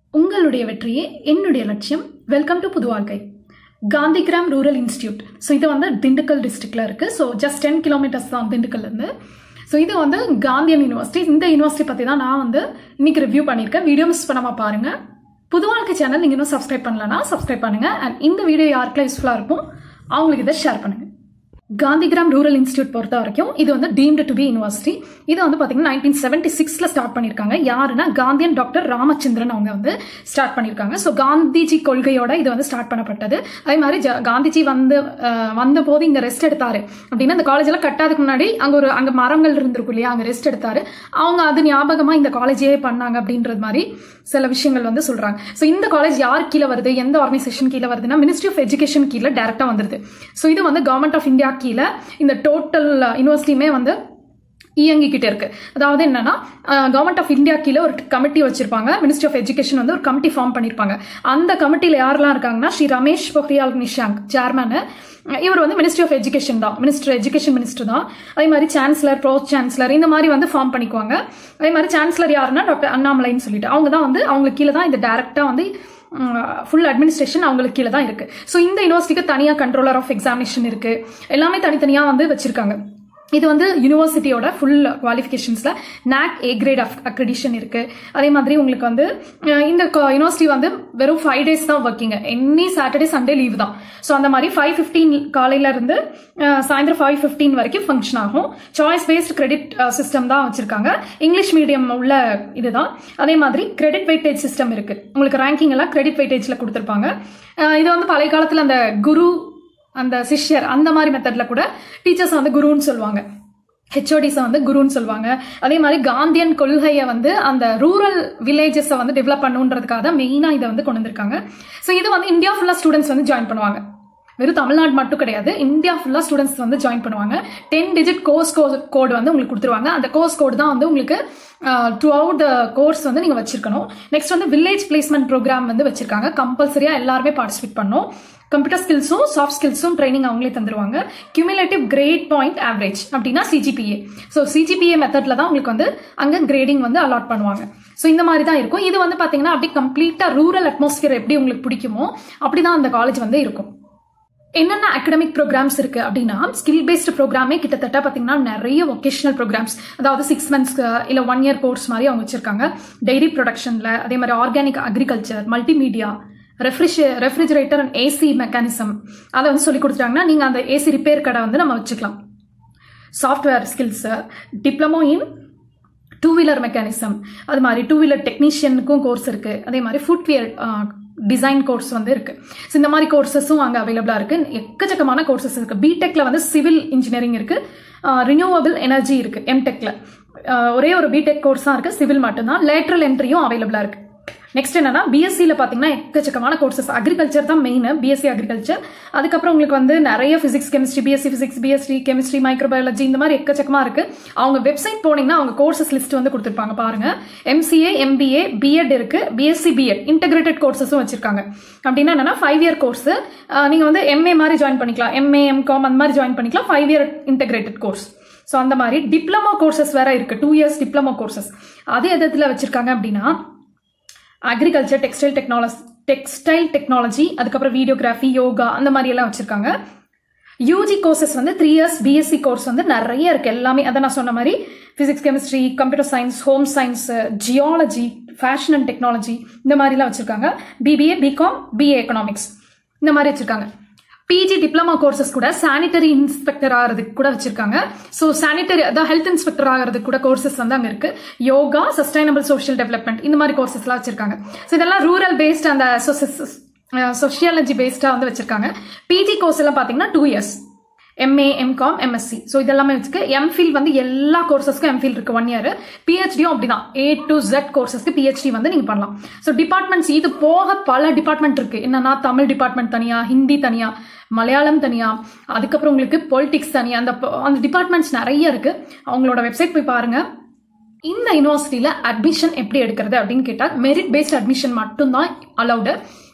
உங்களுடைய வெற்றியே என்னுடைய லட்சியம் வெல்கம் டு புது வாழ்க்கை காந்திகிராம் ரூரல் இன்ஸ்டியூட் ஸோ இது வந்து திண்டுக்கல் டிஸ்ட்ரிக்ட்ல இருக்கு ஸோ ஜஸ்ட் டென் கிலோமீட்டர்ஸ் தான் திண்டுக்கல்ல இருந்து ஸோ இது வந்து காந்தியன் யூனிவர்சிட்டி இந்த யூனிவர்சிட்டி பற்றி தான் நான் வந்து இன்னைக்கு ரிவ்யூ பண்ணியிருக்கேன் வீடியோ மிஸ் பண்ணாம பாருங்க புது வாழ்க்கை சேனல் நீங்கள் இன்னும் சப்ஸ்கிரைப் பண்ணலன்னா சப்ஸ்கிரைப் பண்ணுங்க அண்ட் இந்த வீடியோ யாருக்கெல்லாம் யூஸ்ஃபுல்லாக இருக்கும் அவங்களுக்கு இதை ஷேர் பண்ணுங்க காந்திகிராம் ரூரல் இன்ஸ்டியூட் பொறுத்த வரைக்கும் இது வந்து டீம்டு டு பி யூனிவர்சிட்டி இது வந்து பார்த்தீங்கன்னா நைன்டீன் செவன்டி சிக்ஸ்ல ஸ்டார்ட் பண்ணியிருக்காங்க யாருன்னா காந்தியன் டாக்டர் ராமச்சந்திரன் அவங்க வந்து ஸ்டார்ட் பண்ணியிருக்காங்க ஸோ காந்திஜி கொள்கையோட இது வந்து ஸ்டார்ட் பண்ணப்பட்டது அதே மாதிரி ஜ- காந்திஜி வந்து அஹ், வந்த போது இங்க ரெஸ்ட் எடுத்தாரு அப்படின்னா இந்த காலேஜ் எல்லாம் கட்டாதுக்கு முன்னாடி அங்க ஒரு அங்க மரங்கள் இருந்திருக்கும் இல்லையா அங்க ரெஸ்ட் எடுத்தாரு அவங்க அது ஞாபகமா இந்த காலேஜே பண்ணாங்க அப்படின்றது மாதிரி சில விஷயங்கள் வந்து சொல்றாங்க ஸோ இந்த காலேஜ் யார் கீழே வருது எந்த ஆர்கனைசேஷன் கீழே வருதுன்னா மினிஸ்ட்ரி ஆஃப் எஜுகேஷன் கீழே டேரக்டா வந்துருது ஸோ இது வந்து கவர்மெண்ட் ஆஃப் இந்தியா கீழே இந்த டோட்டல் யூனிவர்சிட்டியுமே வந்து இயங்கிக்கிட்டே இருக்கு அதாவது என்னன்னா கவர்மெண்ட் ஆஃப் இந்தியா கீழே ஒரு கமிட்டி வச்சிருப்பாங்க மினிஸ்ட்ரி ஆஃப் எஜுகேஷன் வந்து ஒரு கமிட்டி ஃபார்ம் பண்ணிருப்பாங்க அந்த கமிட்டியில யாரெல்லாம் இருக்காங்கன்னா ஸ்ரீ ரமேஷ் பொக்ரியால் நிஷாங்க் சேர்மன் இவர் வந்து மினிஸ்ட்ரி ஆஃப் எஜுகேஷன் தான் மினிஸ்டர் எஜுகேஷன் மினிஸ்டர் தான் அதே மாதிரி சான்சலர் ப்ரோ சான்சலர் இந்த மாதிரி வந்து ஃபார்ம் பண்ணிக்குவாங்க அதே மாதிரி சான்சலர் யாருன்னா டாக்டர் அண்ணாமலைன்னு சொல்லிட்டு அவங்க தான் வந்து அவங்களுக்கு கீழே தான் இந்த டைரக்டா வந்து ஃபுல் அட்மினிஸ்ட்ரேஷன் அவங்களுக்கு கீழே தான் இருக்கு ஸோ இந்த யூனிவர்சிட்டிக்கு தனியாக கண்ட்ரோலர் ஆஃப் எக்ஸாமினேஷன் இருக்கு எல்லாமே தனித்தனியாக வந்து வச்சிருக்காங்க இது வந்து யூனிவர்சிட்டியோட ஃபுல் குவாலிஃபிகேஷன்ஸில் NAC ஏ கிரேட் அக்ரெடிஷன் இருக்கு அதே மாதிரி உங்களுக்கு வந்து அஹ், இந்த யூனிவர்சிட்டி வந்து வெறும் ஃபைவ் டேஸ் தான் working any Saturday Sunday leave தான் ஸோ அந்த மாதிரி ஃபைவ் ஃபிஃப்டீன் காலையில இருந்து அஹ், சாயந்தரம் ஃபைவ் ஃபிஃப்டீன் வரைக்கும் ஃபங்க்ஷன் ஆகும் சாய்ஸ் பேஸ்ட் கிரெடிட் சிஸ்டம் தான் வச்சிருக்காங்க இங்கிலீஷ் மீடியம் உள்ள இதுதான் அதே மாதிரி கிரெடிட் வெயிட்டேஜ் சிஸ்டம் இருக்கு உங்களுக்கு ரேங்கிங் எல்லாம் கிரெடிட் வெயிட்டேஜ்ல கொடுத்துருப்பாங்க அஹ், இது வந்து பழைய காலத்தில் அந்த குரு அந்த சிஷ்யர் அந்த மாதிரி மெத்தட்ல கூட டீச்சர்ஸ் வந்து குருன்னு சொல்லுவாங்க ஹெச்ஓடிஸை வந்து குருன்னு சொல்லுவாங்க அதே மாதிரி காந்தியன் கொள்கையை வந்து அந்த ரூரல் வில்லேஜஸை வந்து டெவலப் பண்ணுன்றதுக்காக தான் மெயினாக இதை வந்து கொண்டு வந்திருக்காங்க ஸோ இது வந்து இந்தியா ஃபுல்லாக ஸ்டூடெண்ட்ஸ் வந்து ஜாயின் பண்ணுவாங்க வெறும் தமிழ்நாடு மட்டும் கிடையாது இந்தியா ஃபுல்லாக ஸ்டூடெண்ட்ஸ் வந்து ஜாயின் பண்ணுவாங்க டென் டிஜிட் கோர்ஸ் கோட் வந்து உங்களுக்கு கொடுத்துருவாங்க அந்த கோர்ஸ் கோட் தான் வந்து உங்களுக்கு த்ரூ அவுட் த கோர்ஸ் வந்து நீங்கள் வச்சிருக்கணும் நெக்ஸ்ட் வந்து வில்லேஜ் பிளேஸ்மெண்ட் ப்ரோக்ராம் வந்து வச்சிருக்காங்க கம்பல்சரியாக எல்லாருமே பார்ட்டிசிபேட் பண்ணணும் கம்ப்யூட்டர் ஸ்கில்ஸும் சாஃப்ட் ஸ்கில்ஸும் ட்ரைனிங் அவங்களே தந்துருவாங்க கியூமுலேட்டிவ் கிரேட் பாயிண்ட் ஆவரேஜ் அப்படின்னா சிஜிபிஏ ஸோ சிஜிபிஏ மெத்தட்ல தான் உங்களுக்கு வந்து அங்கே கிரேடிங் வந்து அலாட் பண்ணுவாங்க ஸோ இந்த மாதிரி தான் இருக்கும் இது வந்து பார்த்தீங்கன்னா அப்படியே கம்ப்ளீட்டாக ரூரல் அட்மாஸ்பியர் எப்படி உங்களுக்கு பிடிக்குமோ அப்படி தான் அந்த காலேஜ் வந்து இருக்கும் என்னென்ன அகடமிக் ப்ரோக்ராம்ஸ் இருக்கு அப்படின்னா ஸ்கில் பேஸ்டு ப்ரோக்ராமே கிட்டத்தட்ட பார்த்தீங்கன்னா நிறைய ஒகேஷனல் ப்ரோக்ராம்ஸ் அதாவது சிக்ஸ் மந்த்ஸ்க்கு இல்லை ஒன் இயர் கோர்ஸ் மாதிரி அவங்க வச்சிருக்காங்க டைரி ப்ரொடக்ஷனில் அதே மாதிரி ஆர்கானிக் அக்ரிகல்ச்சர் மல்டிமீடியா ரெஃப்ரிஜ் ரெஃப்ரிஜரேட்டர் அண்ட் ஏசி மெக்கானிசம் அதை வந்து சொல்லி கொடுத்துட்டாங்கன்னா நீங்கள் அந்த ஏசி ரிப்பேர் கடை வந்து நம்ம வச்சுக்கலாம் software skills diploma in two wheeler mechanism அது மாதிரி டூ வீலர் டெக்னீஷியனுக்கும் கோர்ஸ் இருக்கு அதே மாதிரி ஃபுட்வேர் டிசைன் கோர்ஸ் வந்து இருக்கு ஸோ இந்த மாதிரி கோர்சஸும் அங்கே அவைலபிளாக இருக்கு எக்கச்சக்கமான கோர்சஸ் இருக்கு பிடெக்ல வந்து சிவில் இன்ஜினியரிங் இருக்கு ரினியூவபிள் எனர்ஜி இருக்கு எம்டெக்ல ஒரே ஒரு பிடெக் கோர்ஸ் தான் இருக்கு சிவில் மட்டும்தான் லேட்ரல் என்ட்ரியும் அவைலபிளாக இருக்கு நெக்ஸ்ட் என்னன்னா பிஎஸ்சியில் பார்த்தீங்கன்னா எக்கச்சக்கமான கோர்சஸ் அக்ரிகல்ச்சர் தான் மெயின் பிஎஸ்சி அக்ரிகல்ச்சர் அதுக்கப்புறம் உங்களுக்கு வந்து நிறைய physics chemistry BSc physics BSc chemistry microbiology இந்த மாதிரி எக்கச்சக்கமா இருக்கு அவங்க வெப்சைட் போனீங்கன்னா அவங்க கோர்சஸ் லிஸ்ட் வந்து கொடுத்துருப்பாங்க பாருங்க எம்சிஏ எம்பிஏ பிஎட் இருக்கு பிஎஸ்சி பிஎட் இன்டகிரேட்டட் கோர்சஸும் வச்சிருக்காங்க அப்படின்னா என்னன்னா ஃபைவ் இயர் கோர்ஸ் நீங்க வந்து எம்ஏ மாதிரி ஜாயின் பண்ணிக்கலாம் எம்ஏ எம்காம் அந்த மாதிரி ஜாயின் பண்ணிக்கலாம் five year integrated course so அந்த மாதிரி டிப்ளமோ கோர்சஸ் வேற இருக்கு டூ இயர்ஸ் டிப்ளமோ கோர்சஸ் அது எது எதுல வச்சிருக்காங்க அப்படின்னா agriculture textile technology textile technology அதுக்கப்புறம் வீடியோகிராஃபி யோகா அந்த மாதிரி எல்லாம் வச்சிருக்காங்க யூஜி கோர்சஸ் வந்து த்ரீ இயர்ஸ் பிஎஸ்சி கோர்ஸ் வந்து நிறைய இருக்கு எல்லாமே அதை நான் சொன்ன மாதிரி physics chemistry computer science home science geology fashion and technology இந்த மாதிரிலாம் வச்சிருக்காங்க பிபிஏ பிகாம் பிஏ எக்கனாமிக்ஸ் இந்த மாதிரி வச்சிருக்காங்க பிஜி டிப்ளமா கோர்சஸ் கூட சானிட்டரி இன்ஸ்பெக்டர் ஆகிறதுக்கு கூட வச்சிருக்காங்க ஸோ சானிட்டரி அதான் ஹெல்த் இன்ஸ்பெக்டர் ஆகிறதுக்கு கூட கோர்சஸ் வந்து அங்கே இருக்கு யோகா சஸ்டைனபிள் சோஷியல் டெவலப்மெண்ட் இந்த மாதிரி கோர்சஸ்லாம் வச்சிருக்காங்க ஸோ இதெல்லாம் ரூரல் பேஸ்ட் அந்த சொஷியாலஜி பேஸ்டாக வந்து வச்சிருக்காங்க பிஜி கோர்ஸ் எல்லாம் பார்த்தீங்கன்னா two years MA MCom MSc so இதெல்லாமே வச்சுக்கு எம்ஃபில் வந்து எல்லா கோர்சஸ்க்கும் எம்ஃபில் இருக்கு ஒன் இயர் பிஹெச்டியும் அப்படிதான் ஏ டு ஜெட் கோர்சஸ்க்கு பிஹெச்டி வந்து நீங்க பண்ணலாம் ஸோ டிபார்ட்மெண்ட்ஸ் இது போக பல டிபார்ட்மெண்ட் இருக்கு என்னன்னா தமிழ் டிபார்ட்மெண்ட் தனியா ஹிந்தி தனியா மலையாளம் தனியா அதுக்கப்புறம் உங்களுக்கு பொலிட்டிக்ஸ் தனியா அந்த ப- அந்த டிபார்ட்மெண்ட்ஸ் நிறைய இருக்கு அவங்களோட வெப்சைட் போய் பாருங்க இந்த யூனிவர்சிட்டியில அட்மிஷன் எப்படி எடுக்கிறது அப்படின்னு கேட்டால் மெரிட் பேஸ்ட் அட்மிஷன் மட்டும்தான் அலௌடு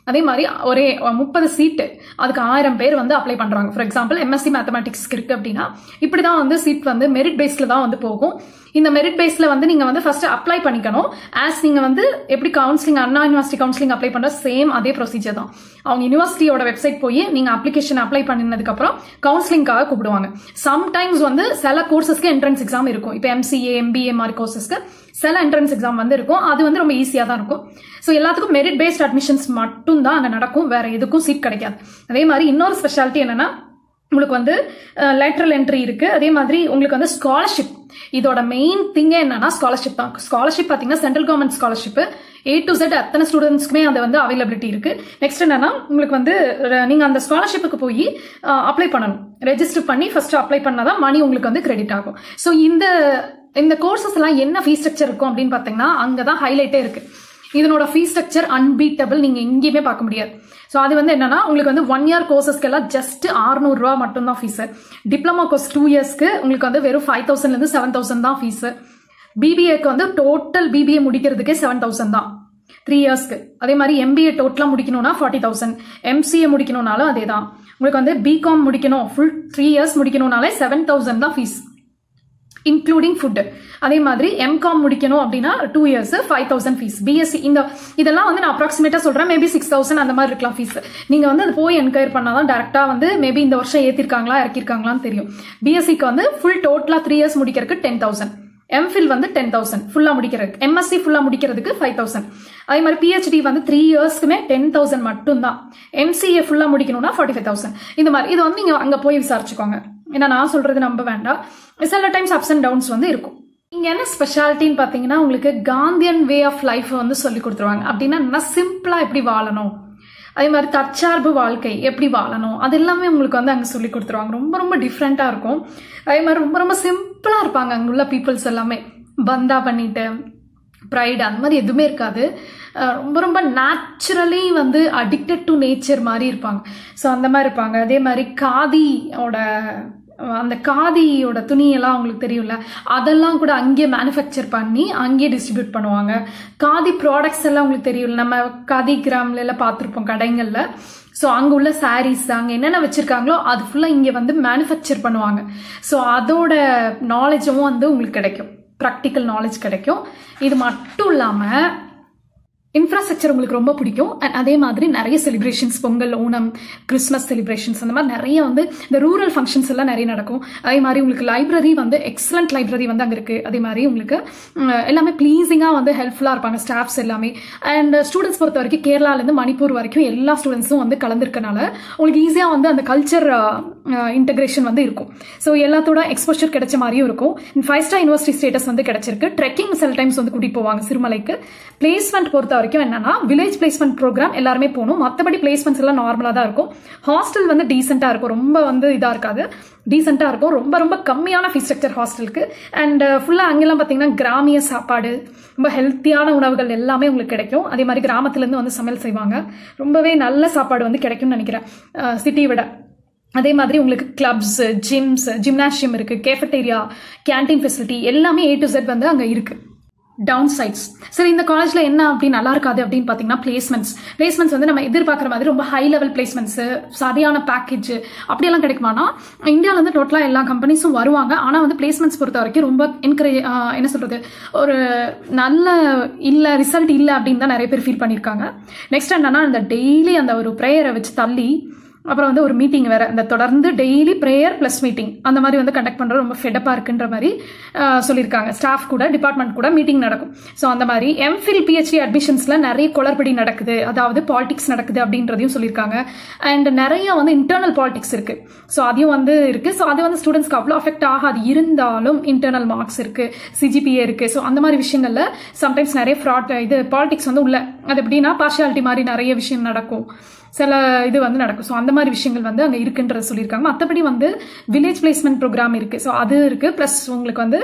அதே மாதிரி ஒரே முப்பது சீட்டு அதுக்கு ஆயிரம் பேர் வந்து அப்ளை பண்றாங்க ஃபார் எக்ஸாம்பிள் எம்எஸ்சி மேத்தமெட்டிக்ஸ்க்கு இருக்கு அப்படின்னா இப்படி தான் வந்து சீட் வந்து மெரிட் பேஸ்ல தான் வந்து போகும் இந்த மெரிட் பேஸ்ல வந்து நீங்க வந்து ஃபர்ஸ்ட் அப்ளை பண்ணிக்கணும் ஆஸ் நீங்க வந்து எப்படி counselling Anna university counselling apply பண்ற சேம் அதே ப்ரொசீஜர் தான் அவங்க யூனிவர்சிட்டியோட வெப்சைட் போய் நீங்க அப்ளிகேஷன் அப்ளை பண்ணினதுக்கு அப்புறம் கவுன்சிலிங்காக கூப்பிடுவாங்க சம்டைம்ஸ் வந்து சில கோர்சஸ்க்கு என்ட்ரன்ஸ் எக்ஸாம் இருக்கும் இப்போ எம்சிஏ எம்பிஏ மாதிரி கோர்சஸ்க்கு சில என்ட்ரன்ஸ் எக்ஸாம் வந்து இருக்கும் அது வந்து ரொம்ப ஈஸியாக தான் இருக்கும் ஸோ எல்லாத்துக்கும் மெரிட் பேஸ்ட் அட்மிஷன்ஸ் மட்டும் தான் அங்கே நடக்கும் வேற எதுக்கும் சீட் கிடைக்காது அதே மாதிரி இன்னொரு ஸ்பெஷாலிட்டி என்னன்னா உங்களுக்கு வந்து லேட்ரல் என்ட்ரி இருக்கு அதே மாதிரி உங்களுக்கு வந்து ஸ்காலர்ஷிப் இதோட மெயின் திங்கே என்னன்னா ஸ்காலர்ஷிப் தான் ஸ்காலர்ஷிப் பார்த்தீங்கன்னா central government scholarship A to Z அத்தனை ஸ்டூடெண்ட்ஸ்க்குமே அது வந்து அவைலபிலிட்டி இருக்கு நெக்ஸ்ட் என்னன்னா உங்களுக்கு வந்து ர- நீங்க அந்த ஸ்காலர்ஷிப்புக்கு போய் அப்ளை பண்ணணும் ரெஜிஸ்டர் பண்ணி ஃபர்ஸ்ட் அப்ளை பண்ணாதான் மணி உங்களுக்கு வந்து கிரெடிட் ஆகும் ஸோ இந்த இந்த கோர்சஸ் எல்லாம் என்ன ஃபீஸ் ஸ்ட்ரக்சர் இருக்கும் அப்படின்னு பார்த்தீங்கன்னா அங்கதான் ஹைலைட்டே இருக்கு இதனோட ஃபீஸ் ஸ்ட்ரக்சர் அன்பீட்டபிள் நீங்க எங்கேயுமே பார்க்க முடியாது ஸோ அது வந்து என்னன்னா உங்களுக்கு வந்து ஒன் இயர் கோர்சஸ்க்கெல்லாம் ஜஸ்ட் ரூபா மட்டும்தான் ஃபீஸ் டிப்ளமோ கோர்ஸ் டூ இயர்ஸ்க்கு உங்களுக்கு வந்து வெறும் ஃபைவ் தௌசண்ட்லேருந்து செவன் தௌசண்ட் தான் ஃபீஸ் பிபிஏக்கு வந்து டோட்டல் பிபிஏ முடிக்கிறதுக்கே செவன் தௌசண்ட் தான் த்ரீ இயர்ஸ்க்கு அதே மாதிரி எம்பிஏ டோட்டலாக முடிக்கணும்னா ஃபார்ட்டி தௌசண்ட் எம்சிஏ முடிக்கணும்னாலும் அதே தான் உங்களுக்கு வந்து பிகாம் முடிக்கணும் ஃபுல் த்ரீ இயர்ஸ் முடிக்கணும்னாலே செவன் தௌசண்ட் தான் ஃபீஸ் இன்க்ளூடிங் ஃபுட் அதே மாதிரி எம்காம் முடிக்கணும் அப்படின்னா two years five thousand fees BSc இந்த இதெல்லாம் வந்து நான் அப்ராக்சிமேட்டா சொல்றேன் மேபி சிக்ஸ் தௌசண்ட் அந்த மாதிரி இருக்கலாம் ஃபீஸ் நீங்க வந்து அது போய் என்கொயர் பண்ணாதான் டேரக்டா வந்து மேபி இந்த வருஷம் ஏத்திருக்காங்களா இறக்கிருக்காங்களான்னு தெரியும் பிஎஸ்சிக்கு வந்து ஃபுல் டோட்டலா த்ரீ இயர்ஸ் முடிக்கிறதுக்கு டென் தௌசண்ட் எம்ஃபில் வந்து டென் தௌசண்ட் ஃபுல்லா முடிக்கிறதுக்கு எம்எஸ்சி ஃபுல்லா முடிக்கிறதுக்கு ஃபைவ் தௌசண்ட் அதே மாதிரி பிஹெச்டி வந்து த்ரீ இயர்ஸ்க்குமே டென் தௌசண்ட் மட்டும்தான் எம்சிஏ ஃபுல்லா முடிக்கணும்னா ஃபார்ட்டி ஃபைவ் தௌசண்ட் இந்த மாதிரி இது வந்து நீங்க அங்க போய் விசாரிச்சுக்கோங்க ஏன்னா நான் சொல்றது நம்ப வேண்டாம் சில டைம்ஸ் அப்ஸ் அண்ட் டவுன்ஸ் வந்து இருக்கும் இங்க என்ன ஸ்பெஷாலிட்டின்னு பாத்தீங்கன்னா உங்களுக்கு காந்தியன் வே ஆஃப் லைஃப் வந்து சொல்லி கொடுத்துருவாங்க அப்படின்னா என்ன சிம்பிளா எப்படி வாழணும் அதே மாதிரி தற்சார்பு வாழ்க்கை எப்படி வாழணும் அது எல்லாமே உங்களுக்கு வந்து அங்கே சொல்லி கொடுத்துருவாங்க ரொம்ப ரொம்ப டிஃப்ரெண்ட்டாக இருக்கும் அதே மாதிரி ரொம்ப ரொம்ப சிம்பிளாக இருப்பாங்க அங்கே உள்ள பீப்புள்ஸ் எல்லாமே பந்தா பண்ணிட்டு ப்ரைடு அந்த மாதிரி எதுவுமே இருக்காது அஹ் ரொம்ப ரொம்ப நேச்சுரலி வந்து அடிக்டட் டு நேச்சர் மாதிரி இருப்பாங்க ஸோ அந்த மாதிரி இருப்பாங்க அதே மாதிரி காதியோட அஹ் அந்த காதியோட துணியெல்லாம் உங்களுக்கு தெரியும்ல அதெல்லாம் கூட அங்கேயே மேனுஃபேக்சர் பண்ணி அங்கேயே டிஸ்ட்ரிபியூட் பண்ணுவாங்க காதி ப்ராடக்ட்ஸ் எல்லாம் உங்களுக்கு தெரியும் நம்ம காதி கிராம்ல எல்லாம் பார்த்துருப்போம் கடைங்கள்ல ஸோ அங்கே உள்ள சாரீஸ் அங்கே என்னென்ன வச்சிருக்காங்களோ அது ஃபுல்லாக இங்கே வந்து மேனுஃபேக்சர் பண்ணுவாங்க ஸோ அதோட நாலேஜும் வந்து உங்களுக்கு கிடைக்கும் ப்ராக்டிக்கல் நாலேஜ் கிடைக்கும் இது மட்டும் இல்லாமல் இன்ஃப்ராஸ்ட்ரக்சர் உங்களுக்கு ரொம்ப பிடிக்கும் அண்ட் அதே மாதிரி நிறைய celebrations Pongal Onam Christmas celebrations அந்த மாதிரி நிறைய வந்து இந்த ரூரல் ஃபங்க்ஷன்ஸ் எல்லாம் நிறைய நடக்கும் அதே மாதிரி உங்களுக்கு லைப்ரரி வந்து எக்ஸலண்ட் லைப்ரரி வந்து அங்கே இருக்குது அதே மாதிரி உங்களுக்கு உம், எல்லாமே ப்ளீஸிங்காக வந்து ஹெல்ப்ஃபுல்லாக இருப்பாங்க ஸ்டாஃப்ஸ் எல்லாமே அண்ட் ஸ்டூடெண்ட்ஸ் பொறுத்த வரைக்கும் கேரளாலேருந்து மணிப்பூர் வரைக்கும் எல்லா ஸ்டூடெண்ட்ஸும் வந்து கலந்துருக்கனால உங்களுக்கு ஈஸியாக வந்து அந்த கல்ச்சர் இன்டகிரேஷன் வந்து இருக்கும் ஸோ எல்லாத்தோட எக்ஸ்போஷர் கிடைச்ச மாதிரியும் இருக்கும் ஃபைவ் ஸ்டார் யூனிவர்சிட்டி ஸ்டேட்டஸ் வந்து கிடைச்சிருக்கு ட்ரெக்கிங் சில டைம்ஸ் வந்து கூட்டிட்டு போவாங்க சிறுமலைக்கு பிளேஸ்மெண்ட் பொறுத்த வரைக்கும் என்னன்னா வில்லேஜ் பிளேஸ்மெண்ட் ப்ரோக்ராம் எல்லாருமே போகணும் மற்றபடி பிளேஸ்மெண்ட்ஸ் எல்லாம் நார்மலாக தான் இருக்கும் ஹாஸ்டல் வந்து டீசெண்டாக இருக்கும் ரொம்ப வந்து இதாக இருக்காது டீசெண்டாக இருக்கும் ரொம்ப ரொம்ப கம்மியான ஃபீஸ் ஸ்ட்ரக்சர் ஹாஸ்டலுக்கு அண்ட் ஃபுல்லாக அங்கெல்லாம் பார்த்தீங்கன்னா கிராமிய சாப்பாடு ரொம்ப ஹெல்த்தியான உணவுகள் எல்லாமே உங்களுக்கு கிடைக்கும் அதே மாதிரி கிராமத்துலேருந்து வந்து சமையல் செய்வாங்க ரொம்பவே நல்ல சாப்பாடு வந்து கிடைக்கும்னு நினைக்கிறேன் சிட்டியை விட அதே மாதிரி உங்களுக்கு கிளப்ஸ் ஜிம்ஸ் ஜிம்னாஷியம் இருக்கு கேஃபட்டேரியா கேண்டீன் ஃபெசிலிட்டி எல்லாமே ஏ டு Z வந்து அங்கே இருக்கு டவுன் சைட்ஸ் சரி இந்த காலேஜ்ல என்ன அப்படி நல்லா இருக்காது அப்படின்னு பார்த்தீங்கன்னா பிளேஸ்மெண்ட்ஸ் பிளேஸ்மெண்ட்ஸ் வந்து நம்ம எதிர்பார்க்குற மாதிரி ரொம்ப ஹை லெவல் பிளேஸ்மெண்ட்ஸ் சரியான பேக்கேஜ் அப்படியெல்லாம் கிடைக்குமானா இந்தியாவில் வந்து டோட்டலாக எல்லா கம்பெனிஸும் வருவாங்க ஆனால் வந்து பிளேஸ்மெண்ட்ஸ் பொறுத்த வரைக்கும் ரொம்ப என்கரேஜ் என்ன சொல்றது ஒரு நல்ல இல்லை ரிசல்ட் இல்லை அப்படின்னு தான் நிறைய பேர் ஃபீல் பண்ணியிருக்காங்க நெக்ஸ்ட் என்னன்னா அந்த டெய்லி அந்த ஒரு ப்ரேயரை வச்சு தள்ளி அப்புறம் வந்து ஒரு மீட்டிங் வேற இந்த தொடர்ந்து டெய்லி ப்ரேயர் ப்ளஸ் மீட்டிங் அந்த மாதிரி வந்து கண்டக்ட் பண்ணுறது ரொம்ப ஃபெடப்பாக இருக்குன்ற மாதிரி ஆஹ், சொல்லியிருக்காங்க ஸ்டாஃப் கூட டிபார்ட்மெண்ட் கூட மீட்டிங் நடக்கும் ஸோ அந்த மாதிரி எம்ஃபில் பிஹெச்டி அட்மிஷன்ஸில் நிறைய குளறுபடி நடக்குது அதாவது பாலிடிக்ஸ் நடக்குது அப்படின்றதையும் சொல்லியிருக்காங்க அண்ட் நிறைய வந்து இன்டர்னல் பாலிடிக்ஸ் இருக்கு ஸோ அதையும் வந்து இருக்கு ஸோ அது வந்து ஸ்டூடெண்ட்ஸ்க்கு அவ்வளோ அஃபெக்ட் ஆகாது இருந்தாலும் இன்டர்னல் மார்க்ஸ் இருக்கு சிஜிபிஏ இருக்கு ஸோ அந்த மாதிரி விஷயங்கள்ல சம்டைம்ஸ் நிறைய ஃப்ராட் இது பாலிடிக்ஸ் வந்து உள்ள அது எப்படின்னா பார்ஷியாலிட்டி மாதிரி நிறைய விஷயம் நடக்கும் சில இது வந்து நடக்கும் ஸோ அந்த மாதிரி விஷயங்கள் வந்து அங்கே இருக்குன்றத சொல்லியிருக்காங்க மற்றபடி வந்து வில்லேஜ் பிளேஸ்மெண்ட் ப்ரோக்ராம் இருக்கு ஸோ அது இருக்கு ப்ளஸ் உங்களுக்கு வந்து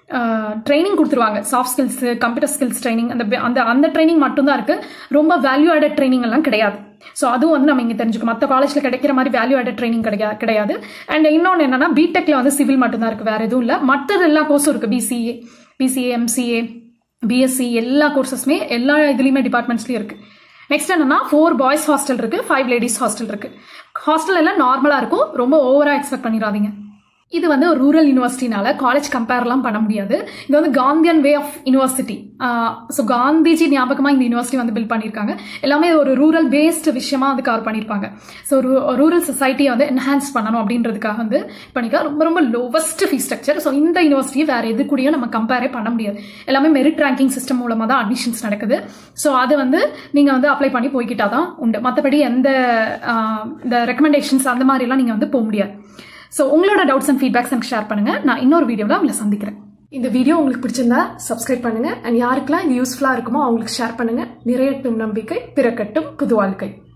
ட்ரைனிங் கொடுத்துருவாங்க soft skills computer skills training அந்த அந்த அந்த ட்ரைனிங் மட்டும்தான் இருக்கு ரொம்ப வேல்யூ ஆடட் ட்ரைனிங் எல்லாம் கிடையாது ஸோ அதுவும் வந்து நம்ம இங்கே தெரிஞ்சுக்கணும் மற்ற காலேஜில் கிடைக்கிற மாதிரி வேல்யூ ஆடட் ட்ரைனிங் கிடையாது கிடையாது அண்ட் இன்னொன்று என்னன்னா பிடெக்ல வந்து சிவில் மட்டும்தான் இருக்கு வேற எதுவும் இல்லை மற்றது எல்லா கோர்ஸும் இருக்கு பிசிஏ பிசிஏ எம்சிஏ பிஎஸ்சி எல்லா கோர்சஸுமே எல்லா இதுலேயுமே டிபார்ட்மெண்ட்ஸ்லையும் இருக்கு நெக்ஸ்ட் என்னன்னா ஃபோர் பாய்ஸ் ஹாஸ்டல் இருக்கு ஃபைவ் லேடிஸ் ஹாஸ்டல் இருக்கு ஹாஸ்டல் எல்லாம் நார்மலா இருக்கும் ரொம்ப ஓவரா எக்ஸ்பெக்ட் பண்ணிடாதீங்க இது வந்து ஒரு ரூரல் யூனிவர்சிட்டினால காலேஜ் கம்பேர்லாம் பண்ண முடியாது இது வந்து Gandhian way of university so Gandhiji ஞாபகமாக இந்த யூனிவர்சிட்டி வந்து பில்ட் பண்ணியிருக்காங்க எல்லாமே ஒரு ரூரல் பேஸ்டு விஷயமா வந்து கவர் பண்ணியிருப்பாங்க ஸோ ரூரல் சொசைட்டியை வந்து என்ஹான்ஸ் பண்ணணும் அப்படின்றதுக்காக வந்து பண்ணிக்க ரொம்ப ரொம்ப லோவஸ்ட் ஃபீஸ் ஸ்ட்ரக்சர் ஸோ இந்த யூனிவர்சிட்டியை வேற எது கூடயும் நம்ம கம்பேரே பண்ண முடியாது எல்லாமே மெரிட் ரேங்கிங் சிஸ்டம் மூலமாக தான் அட்மிஷன்ஸ் நடக்குது ஸோ அது வந்து நீங்கள் வந்து அப்ளை பண்ணி போய்கிட்டா தான் உண்டு மற்றபடி எந்த ஆஹ், இந்த ரெக்கமெண்டேஷன்ஸ் அந்த மாதிரிலாம் நீங்கள் வந்து போக முடியாது ஸோ உங்களோட டவுட்ஸ் அண்ட் ஃபீட்பேக்ஸ் எனக்கு ஷேர் பண்ணுங்க நான் இன்னொரு வீடியோவில் உங்களை சந்திக்கிறேன் இந்த வீடியோ உங்களுக்கு பிடிச்சிருந்தா சப்ஸ்கிரைப் பண்ணுங்க அண்ட் யாருக்கெல்லாம் இது யூஸ்ஃபுல்லா இருக்குமோ அவங்களுக்கு ஷேர் பண்ணுங்க நிறையட்டும் நம்பிக்கை பிறக்கட்டும் புது வாழ்க்கை